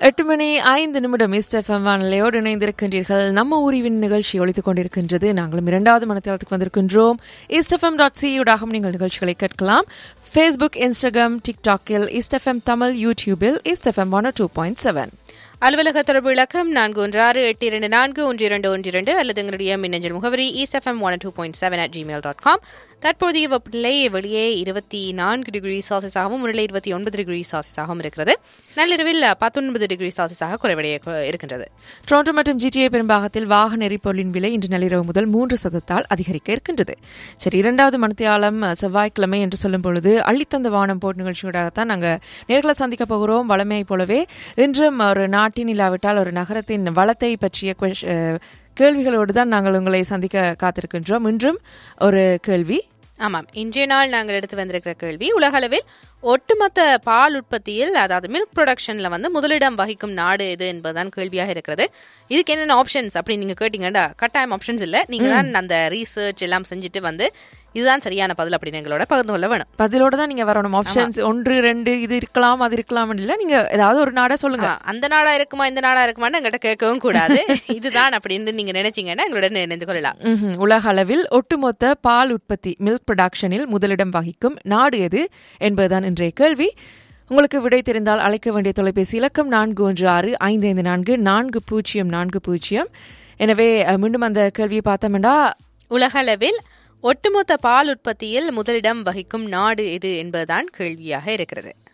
எட்டு மணி ஐந்து நிமிடம் இஸ்டெஃபம் வானிலையோடு இணைந்திருக்கின்றீர்கள் நம்ம ஊரிவின் நிகழ்ச்சி ஒழித்துக் கொண்டிருக்கின்றது நாங்களும் இரண்டாவது மனத்தளத்துக்கு வந்திருக்கின்றோம் இஸ்டெஃபம் டாட் சியூடாகவும் நீங்கள் நிகழ்ச்சிகளை கேட்கலாம் ஃபேஸ்புக் இன்ஸ்டாகிராம் டிக்டாக்கில் இஸ்டெஃபம் தமிழ் யூடியூபில் ISFM one two point seven அலுவலக தொடர்பு இலக்கம் நான்கு ஒன்று ஆறு எட்டு இரண்டு நான்கு ஒன்று இரண்டு ஒன்று இரண்டு அல்லது எங்களுடைய மின்னஞ்சல் முகவரி ISFM one two point seven at Gmail dot com தற்போதைய வெப்பநிலை வெளியே இருபத்தி நான்கு டிகிரி செல்சியஸாகவும் முன்னிலை இருபத்தி ஒன்பது டிகிரி செல்சியஸாகவும் இருக்கிறது நள்ளிரவில் பத்தொன்பது டிகிரி செல்சியஸாக குறைவடைய இருக்கின்றது டொரண்டோ மற்றும் ஜிடிஏ பெரும்பாகத்தில் வாகன எரிபொருளின் விலை இன்று நள்ளிரவு முதல் மூன்று சதத்தால் அதிகரிக்க இருக்கின்றது சரி இரண்டாவது மனத்தியாலம் செவ்வாய்க்கிழமை என்று சொல்லும் பொழுது அள்ளித்தந்த வானம் போட் நிகழ்ச்சியோடாகத்தான் நாங்கள் நேர்களை சந்திக்க போகிறோம் வளமையை போலவே இன்றும் ஒரு நாட்டின் இல்லாவிட்டால் ஒரு நகரத்தின் வளத்தை பற்றிய question- அஹ், கேள்விகளோடு தான் நாங்கள் உங்களை சந்திக்க காத்திருக்கின்றோம் இன்றும் ஒரு கேள்வி ஆமாம் இன்றைய நாள் நாங்கள் எடுத்து வந்திருக்கிற கேள்வி உலகளவில் ஒட்டுமொத்த பால் உற்பத்தியில் அதாவது மில்க் ப்ரொடக்ஷன்ல வந்து முதலிடம் வகிக்கும் நாடு எது என்பதுதான் கேள்வியாக இருக்கிறது இதுக்கு என்னென்ன ஆப்ஷன்ஸ் அப்படின்னு நீங்க கேட்டீங்கன்னா கட்டாயம் ஆப்ஷன்ஸ் இல்ல நீங்க தான் அந்த ரீசர்ச் எல்லாம் செஞ்சுட்டு வந்து இதுதான் சரியான பதில் அப்படின்னு எங்களோட பகிர்ந்து கொள்ள வேணும் பதிலோட தான் நீங்க வரணும் ஆப்ஷன்ஸ் ஒன்று ரெண்டு இது இருக்கலாம் அது இருக்கலாம் இல்ல நீங்க ஏதாவது ஒரு நாடா சொல்லுங்க ஆ, அந்த நாடா இருக்குமா இந்த நாடா இருக்குமான்னு எங்கிட்ட கேட்கவும் கூடாது இதுதான் அப்படின்னு நீங்க நினைச்சீங்கன்னா எங்களுடன் இணைந்து கொள்ளலாம் ம்ஹும். உலக அளவில் ஒட்டுமொத்த பால் உற்பத்தி மில்க் ப்ரொடக்ஷனில் முதலிடம் வகிக்கும் நாடு எது என்பதுதான் இன்றைய கேள்வி உங்களுக்கு விடை தெரிந்தால் அழைக்க வேண்டிய தொலைபேசி இலக்கம் நான்கு ஒன்று ஆறு ஐந்து ஐந்து நான்கு நான்கு பூஜ்ஜியம் நான்கு பூஜ்ஜியம் எனவே அஹ், மீண்டும் அந்த கேள்வியை பார்த்தோம்னா உலகளவில் ஒட்டுமொத்த பால் உற்பத்தியில் முதலிடம் வகிக்கும் நாடு எது என்பதுதான் கேள்வியாக இருக்கிறது